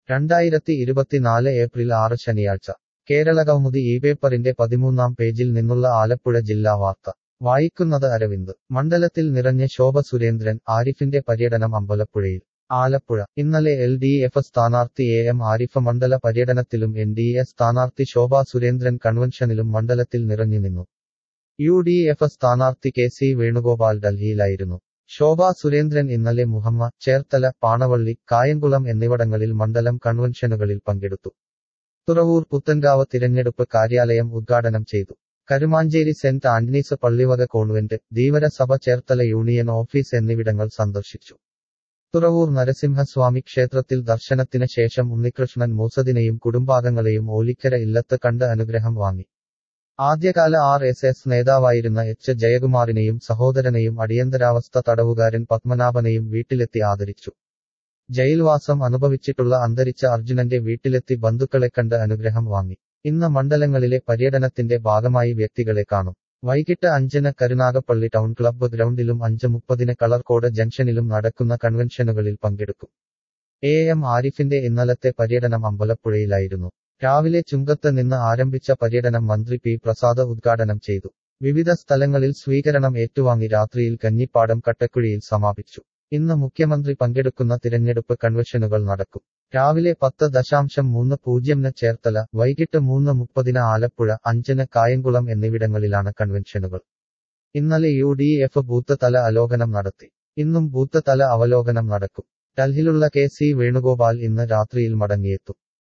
രണ്ടായിരത്തി ഇരുപത്തിനാല് ഏപ്രിൽ ആറ് ശനിയാഴ്ച കേരളകൗമുദി ഈ പേപ്പറിന്റെ പതിമൂന്നാം പേജിൽ നിന്നുള്ള ആലപ്പുഴ ജില്ലാ വാർത്ത വായിക്കുന്നത് അരവിന്ദ് മണ്ഡലത്തിൽ നിറഞ്ഞ ശോഭ സുരേന്ദ്രൻ ആരിഫിന്റെ പര്യടനം അമ്പലപ്പുഴയിൽ ആലപ്പുഴ ഇന്നലെ എൽ ഡി എഫ് സ്ഥാനാർത്ഥി എ എം ആരിഫ് മണ്ഡല പര്യടനത്തിലും എൻ ഡി എ സ്ഥാനാർത്ഥി ശോഭ സുരേന്ദ്രൻ കൺവെൻഷനിലും മണ്ഡലത്തിൽ നിറഞ്ഞുനിന്നു യു ഡി എഫ് സ്ഥാനാർത്ഥി കെ സി വേണുഗോപാൽ ഡൽഹിയിലായിരുന്നു ശോഭ സുരേന്ദ്രൻ ഇന്നലെ മുഹമ്മ ചേർത്തല പാണവള്ളി കായംകുളം എന്നിവിടങ്ങളിൽ മണ്ഡലം കൺവെൻഷനുകളിൽ പങ്കെടുത്തു തുറവൂർ പുത്തൻകാവ് തിരഞ്ഞെടുപ്പ് കാര്യാലയം ഉദ്ഘാടനം ചെയ്തു കരുമാഞ്ചേരി സെന്റ് ആന്റണീസ് പള്ളിവക convent Dheevara Sabha Cherthala union office എന്നിവിടങ്ങൾ സന്ദർശിച്ചു തുറവൂർ നരസിംഹസ്വാമി ക്ഷേത്രത്തിൽ ദർശനത്തിന് ശേഷം ഉണ്ണികൃഷ്ണൻ മൂസദിനെയും കുടുംബാംഗങ്ങളെയും ഓലിക്കര ഇല്ലത്ത് കണ്ട് അനുഗ്രഹം വാങ്ങി ആദ്യകാല ആർ എസ് എസ് നേതാവായിരുന്ന എച്ച് ജയകുമാറിനെയും സഹോദരനെയും അടിയന്തരാവസ്ഥ തടവുകാരൻ പത്മനാഭനെയും വീട്ടിലെത്തി ആദരിച്ചു ജയിൽവാസം അനുഭവിച്ചിട്ടുള്ള അന്തരിച്ച അർജുനന്റെ വീട്ടിലെത്തി ബന്ധുക്കളെ കണ്ട് അനുഗ്രഹം വാങ്ങി ഇന്ന് മണ്ഡലങ്ങളിലെ പര്യടനത്തിന്റെ ഭാഗമായി വ്യക്തികളെ കാണും വൈകിട്ട് അഞ്ചിന് കരുനാഗപ്പള്ളി ടൗൺ ക്ലബ്ബ് ഗ്രൗണ്ടിലും അഞ്ച് മുപ്പതിന് കളർകോട് ജംഗ്ഷനിലും നടക്കുന്ന കൺവെൻഷനുകളിൽ പങ്കെടുക്കും എ എം ആരിഫിന്റെ ഇന്നലത്തെ പര്യടനം അമ്പലപ്പുഴയിലായിരുന്നു രാവിലെ ചുങ്കത്ത് നിന്ന് ആരംഭിച്ച പര്യടനം മന്ത്രി പി പ്രസാദ് ഉദ്ഘാടനം ചെയ്തു വിവിധ സ്ഥലങ്ങളിൽ സ്വീകരണം ഏറ്റുവാങ്ങി രാത്രിയിൽ കഞ്ഞിപ്പാടം കട്ടക്കുഴിയിൽ സമാപിച്ചു ഇന്ന് മുഖ്യമന്ത്രി പങ്കെടുക്കുന്ന തിരഞ്ഞെടുപ്പ് കൺവെൻഷനുകൾ നടക്കും രാവിലെ പത്ത് ദശാംശം മൂന്ന് പൂജ്യംന് ചേർത്തല വൈകിട്ട് മൂന്ന് മുപ്പതിന് ആലപ്പുഴ അഞ്ചിന് കായംകുളം എന്നിവിടങ്ങളിലാണ് കൺവെൻഷനുകൾ ഇന്നലെ യു ഡി എഫ് ബൂത്ത് തല അവലോകനം നടത്തി ഇന്നും ബൂത്ത് തല അവലോകനം നടക്കും ഡൽഹിയിലുള്ള കെ സി വേണുഗോപാൽ ഇന്ന് രാത്രിയിൽ മടങ്ങിയെത്തും